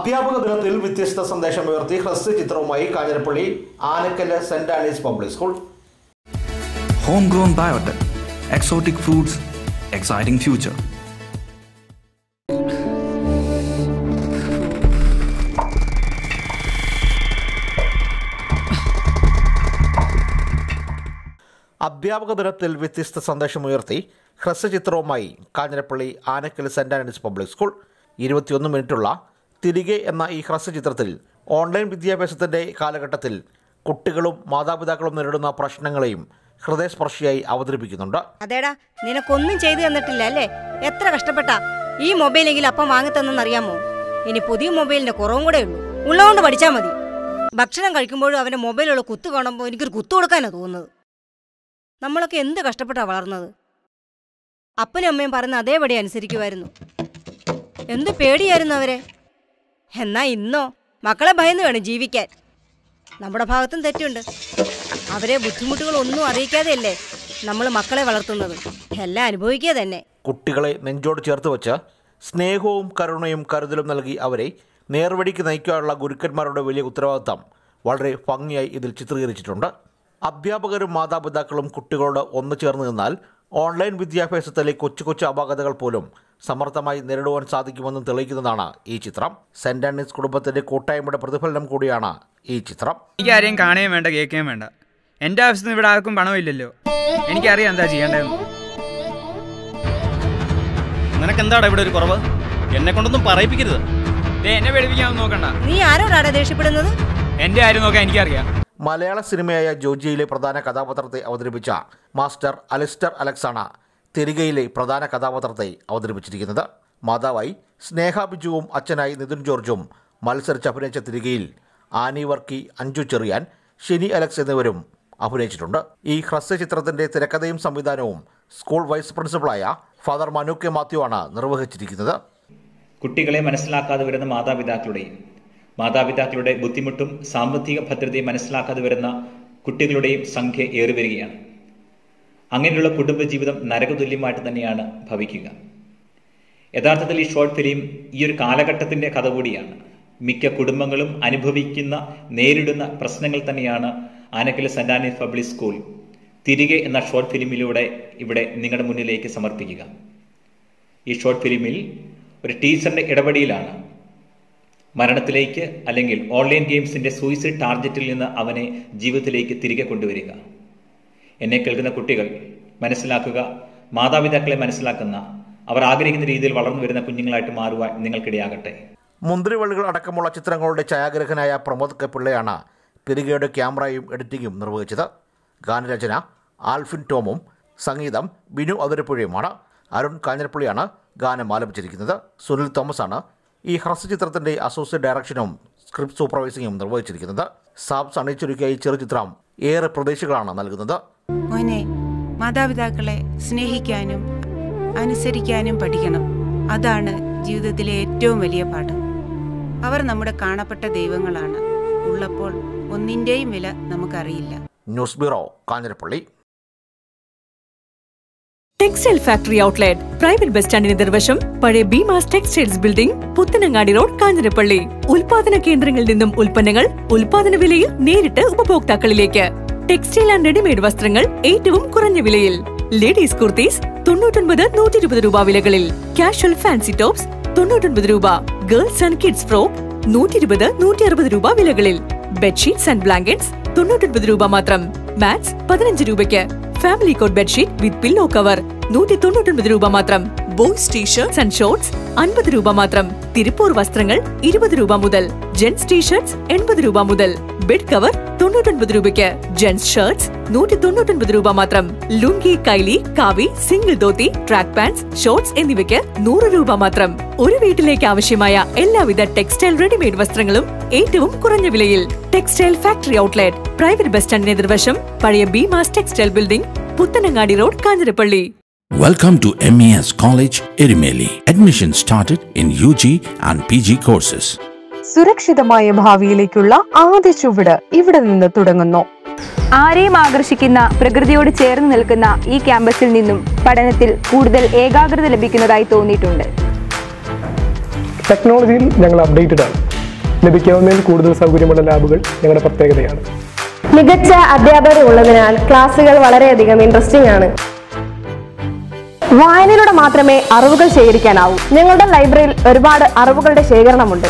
അധ്യാപക ദിനത്തിൽ വ്യത്യസ്ത സന്ദേശം ഉയർത്തി ഹ്രസ്വ ചിത്രവുമായി Kanjirappally Anakkal saint Anne's public school Homegrown biotech, exotic foods, exciting future. അധ്യാപക ദിനത്തിൽ വ്യത്യസ്ത സന്ദേശമുയർത്തി ഹ്രസ്വചിത്രവുമായി Kanjirappally Anakkal saint Anne's public school ഇരുപത്തിയൊന്ന് മിനിറ്റുള്ള തിരികെ എന്ന ഈ ഹ്രസ്വചിത്രത്തിൽ ഓൺലൈൻ വിദ്യാഭ്യാസത്തിൻ്റെ കാലഘട്ടത്തിൽ കുട്ടികളും മാതാപിതാക്കളും നേരിടുന്ന പ്രശ്നങ്ങളെയും ഹൃദയസ്പർശിയായി അവതരിപ്പിക്കുന്നുണ്ട് അതേടാ നിനക്കൊന്നും ചെയ്തു തന്നിട്ടില്ല അല്ലേ എത്ര കഷ്ടപ്പെട്ടാ ഈ മൊബൈലെങ്കിലും അപ്പം വാങ്ങിത്തന്നെന്നറിയാമോ ഇനി പുതിയ മൊബൈലിന്റെ കുറവും കൂടെ ഉള്ളൂ ഉള്ളതുകൊണ്ട് പഠിച്ചാൽ മതി ഭക്ഷണം കഴിക്കുമ്പോഴും അവന്റെ മൊബൈലുള്ള കുത്തു കാണുമ്പോൾ എനിക്കൊരു കുത്തു കൊടുക്കാനാ തോന്നുന്നത് നമ്മളൊക്കെ എന്ത് കഷ്ടപ്പെട്ടാ വളർന്നത് അപ്പനും അമ്മയും പറയുന്ന അതേപടി അനുസരിക്കുമായിരുന്നു എന്ത് പേടിയായിരുന്നു അവരെ എന്നാ ഇന്നോ മക്കളെ ഭയന്ന് വേണം ജീവിക്കാൻ നമ്മുടെ ഭാഗത്തും തെറ്റുണ്ട് അവരെ ബുദ്ധിമുട്ടുകളൊന്നും അറിയിക്കാതെയല്ലേ നമ്മൾ മക്കളെ വളർത്തുന്നത് എല്ലാം അനുഭവിക്കുക തന്നെ കുട്ടികളെ നെഞ്ചോട് ചേർത്ത് വെച്ച് സ്നേഹവും കരുണയും കരുതലും നൽകി അവരെ നേർവഴിക്ക് നയിക്കാനുള്ള ഗുരുക്കന്മാരുടെ വലിയ ഉത്തരവാദിത്തം വളരെ ഭംഗിയായി ഇതിൽ ചിത്രീകരിച്ചിട്ടുണ്ട് അധ്യാപകരും മാതാപിതാക്കളും കുട്ടികളോട് ഒന്നു ചേർന്ന് നിന്നാൽ ഓൺലൈൻ വിദ്യാഭ്യാസത്തിലെ കൊച്ചു കൊച്ചു അപാകതകൾ പോലും സമർത്ഥമായി നേരിടുവാൻ സാധിക്കുമെന്ന് തെളിയിക്കുന്നതാണ് ഈ ചിത്രം സെന്റ് ആൻഡീസ് കുടുംബത്തിന്റെ കൂട്ടായ്മയുടെ പ്രതിഫലനം കൂടിയാണ് ഈ ചിത്രം എനിക്ക് ആരെയും കാണുകയും വേണ്ട കേൾക്കുകയും വേണ്ട എൻ്റെ ആവശ്യത്തിന് ഇവിടെ ആർക്കും പണമില്ലല്ലോ എനിക്കറിയാം എന്താ ചെയ്യേണ്ടതെന്ന് നിനക്ക് എന്താണ് ഇവിടെ ഒരു കുറവ് എന്നെ കൊണ്ടൊന്നും പറയിപ്പിക്കരുത് ദേ എന്നെ പേടിപ്പിക്കാനൊന്നും നോക്കണ്ട നീ ആരോടാണ് ദേഷ്യപ്പെടുന്നത് എൻ്റെ കാര്യം നോക്കാൻ എനിക്കറിയാം മലയാള സിനിമയായ ജോജിയിലെ പ്രധാന കഥാപാത്രത്തെ അവതരിപ്പിച്ച മാസ്റ്റർ അലിസ്റ്റർ അലക്സാണ് തിരികയിലെ പ്രധാന കഥാപാത്രത്തെ അവതരിപ്പിച്ചിരിക്കുന്നത് മാതാവായി സ്നേഹ ബിജുവും അച്ഛനായി നിതിൻ ജോർജും മത്സരിച്ച് അഭിനയിച്ച തിരികയിൽ ആനി വർക്കി അഞ്ജു ചെറിയാൻ ഷെനി അലക്സ് എന്നിവരും അഭിനയിച്ചിട്ടുണ്ട് ഈ ഹ്രസ്വചിത്രത്തിന്റെ തിരക്കഥയും സംവിധാനവും സ്കൂൾ വൈസ് പ്രിൻസിപ്പളായ ഫാദർ മനു കെ മാത്യു ആണ് നിർവഹിച്ചിരിക്കുന്നത് കുട്ടികളെ മനസ്സിലാക്കാതെ വരുന്ന മാതാപിതാക്കളുടെയും മാതാപിതാക്കളുടെ ബുദ്ധിമുട്ടും സാമ്പത്തിക ഭദ്രതയും മനസ്സിലാക്കാതെ വരുന്ന കുട്ടികളുടെയും സംഖ്യ ഏറി വരികയാണ് അങ്ങനെയുള്ള കുടുംബജീവിതം നരകതുല്യമായിട്ട് തന്നെയാണ് ഭവിക്കുക യഥാർത്ഥത്തിൽ ഈ ഷോർട്ട് ഫിലിം ഈ ഒരു കാലഘട്ടത്തിന്റെ കഥ കൂടിയാണ് മിക്ക കുടുംബങ്ങളും അനുഭവിക്കുന്ന നേരിടുന്ന പ്രശ്നങ്ങൾ തന്നെയാണ് Anakkal saint Anne's public school Thirike എന്ന ഷോർട്ട് ഫിലിമിലൂടെ ഇവിടെ നിങ്ങളുടെ മുന്നിലേക്ക് സമർപ്പിക്കുക ഈ ഷോർട്ട് ഫിലിമിൽ ഒരു ടീച്ചറിന്റെ ഇടപെടിയിലാണ് മരണത്തിലേക്ക് അല്ലെങ്കിൽ ഓൺലൈൻ ഗെയിംസിന്റെ സൂയിസൈഡ് ടാർഗറ്റിൽ നിന്ന് അവനെ ജീവിതത്തിലേക്ക് തിരികെ കൊണ്ടുവരിക എന്നെ കേൾക്കുന്ന കുട്ടികൾ മനസ്സിലാക്കുക മാതാപിതാക്കളെ മനസ്സിലാക്കുന്ന അവർ ആഗ്രഹിക്കുന്ന രീതിയിൽ വളർന്നു വരുന്ന കുഞ്ഞുങ്ങളായിട്ട് മാറുവാൻ നിങ്ങൾക്കിടയാകട്ടെ മുന്തിരിവള്ളികൾ അടക്കമുള്ള ചിത്രങ്ങളുടെ ഛായാഗ്രഹനായ പ്രമോദ് കെ പിള്ളയാണ് തിരികെയുടെ ക്യാമറയും എഡിറ്റിംഗും നിർവഹിച്ചത് ഗാനരചന ആൽഫിൻ ടോമും സംഗീതം ബിനു അതിരപ്പുഴയുമാണ് അരുൺ കാഞ്ഞിരപ്പള്ളിയാണ് ഗാനം ആലപിച്ചിരിക്കുന്നത് സുനിൽ തോമസാണ് ഈ ഹ്രസ്വചിത്രത്തിൻ്റെ അസോസിയേറ്റ് ഡയറക്ഷനും സ്ക്രിപ്റ്റ് സൂപ്പർവൈസിംഗും നിർവഹിച്ചിരിക്കുന്നത് സാബ്സ് അണിച്ചൊരുക്കിയ ഈ ചെറുചിത്രം ഏറെ പ്രതീക്ഷകളാണ് നൽകുന്നത് മോനെ മാതാപിതാക്കളെ സ്നേഹിക്കാനും അനുസരിക്കാനും പഠിക്കണം അതാണ് ജീവിതത്തിലെ ഏറ്റവും വലിയ പാഠം അവർ നമ്മുടെ കാണപ്പെട്ട ദൈവങ്ങളാണ് ഉള്ളപ്പോൾ ഒന്നിൻ്റെയും വില നമുക്കറിയില്ല news bureau Kanjirappally textile factory outlet private bus സ്റ്റാൻഡിന് എതിർവശം പഴയ Beemas textiles building Puthanangadi road Kanjirappally ഉൽപാദന കേന്ദ്രങ്ങളിൽ നിന്നും ഉൽപ്പന്നങ്ങൾ ഉൽപാദന വിലയിൽ നേരിട്ട് ഉപഭോക്താക്കളിലേക്ക് ടെക്സ്റ്റൈൽ ആൻഡ് റെഡിമെയ്ഡ് വസ്ത്രങ്ങൾ ഏറ്റവും കുറഞ്ഞ വിലയിൽ ലേഡീസ് കുർത്തീസ് തൊണ്ണൂറ്റൊൻപത് നൂറ്റി ഇരുപത് രൂപ വിലകളിൽ കാഷ്വൽ ഫാൻസി ടോപ്സ് തൊണ്ണൂറ്റൊൻപത് രൂപ ഗേൾസ് ആൻഡ് കിഡ്സ് ഫ്രോക്ക് നൂറ്റി ഇരുപത് നൂറ്റി അറുപത് രൂപ വിലകളിൽ ബെഡ്ഷീറ്റ്സ് ആൻഡ് ബ്ലാങ്കറ്റ്സ് തൊണ്ണൂറ്റൊൻപത് രൂപ മാത്രം മാറ്റ്സ് പതിനഞ്ച് രൂപയ്ക്ക് family cot bedsheet with pillow cover നൂറ്റി തൊണ്ണൂറ്റൊൻപത് രൂപ മാത്രം ബോയ്സ് ടീഷർട്സ് ആൻഡ് ഷോർട്സ് അൻപത് രൂപ മാത്രം തിരുപ്പൂർ വസ്ത്രങ്ങൾ ഇരുപത് രൂപ മുതൽ ജെന്റ്സ് ടീഷർട്സ് എൺപത് രൂപ മുതൽ ബെഡ് കവർ തൊണ്ണൂറ്റൊൻപത് രൂപയ്ക്ക് ജെന്റ്സ് ഷർട്സ് നൂറ്റി തൊണ്ണൂറ്റൊൻപത് രൂപ മാത്രം ലുങ്കി കൈലി കാവി single dhoti track pants shorts എന്നിവയ്ക്ക് നൂറ് രൂപ മാത്രം ഒരു വീട്ടിലേക്ക് ആവശ്യമായ എല്ലാവിധ ടെക്സ്റ്റൈൽ റെഡിമെയ്ഡ് വസ്ത്രങ്ങളും ഏറ്റവും കുറഞ്ഞ വിലയിൽ textile factory outlet private bus സ്റ്റാൻഡിന് എതിർവശം പഴയ Beemas textile building Puthanangadi road Kanjirappally Welcome to MES College, Erimeli. Admission started in UG and PG courses. സുരക്ഷിതമായ ഭാവിയിലേക്കുള്ള ആദ്യ ചുവട് ഇവിടെ നിന്ന് തുടങ്ങുന്നു ആരെയും ആകർഷിക്കുന്ന പ്രകൃതിയോട് ചേർന്ന് നിൽക്കുന്ന ഈ ക്യാമ്പസിൽ നിന്നും പഠനത്തിൽ കൂടുതൽ ഏകാഗ്രത ലഭിക്കുന്നതായി തോന്നിയിട്ടുണ്ട് ടെക്നോളജിയിൽ ഞങ്ങൾ അപ്ഡേറ്റഡ് ആണ് ലഭിക്കാവുന്നതിൽ കൂടുതൽ സൗകര്യമുള്ള ലാബുകൾ ഞങ്ങളുടെ പ്രത്യേകതയാണ് മികച്ച അധ്യാപകർ ഉള്ളതിനാൽ ക്ലാസുകൾ വളരെയധികം ഇൻട്രസ്റ്റിംഗ് ആണ് വായനയിലൂടെ മാത്രമേ അറിവുകൾ ശേഖരിക്കാനാവൂ ഞങ്ങളുടെ ലൈബ്രറിയിൽ ഒരുപാട് അറിവുകളുടെ ശേഖരണമുണ്ട്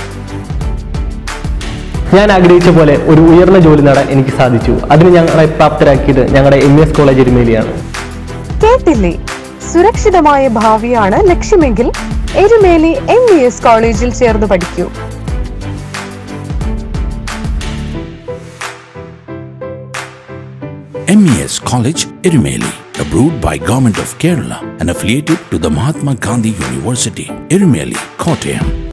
ഞാൻ ആഗ്രഹിച്ച പോലെ ഒരു ഉയർന്ന ജോലി നേടാൻ എനിക്ക് സാധിച്ചു അതിന് ഞങ്ങളെ പ്രാപ്തരാക്കിയത് ഞങ്ങളുടെ എം എസ് കോളേജ് എരുമേലിയാണ് കേട്ടില്ലേ സുരക്ഷിതമായ ഭാവിയാണ് ലക്ഷ്യമെങ്കിൽ എരുമേലി എം വി എസ് കോളേജിൽ ചേർന്ന് പഠിക്കൂ MES College, Irumeli, approved by Government of Kerala and affiliated to the Mahatma Gandhi University, Irumeli, Kottayam.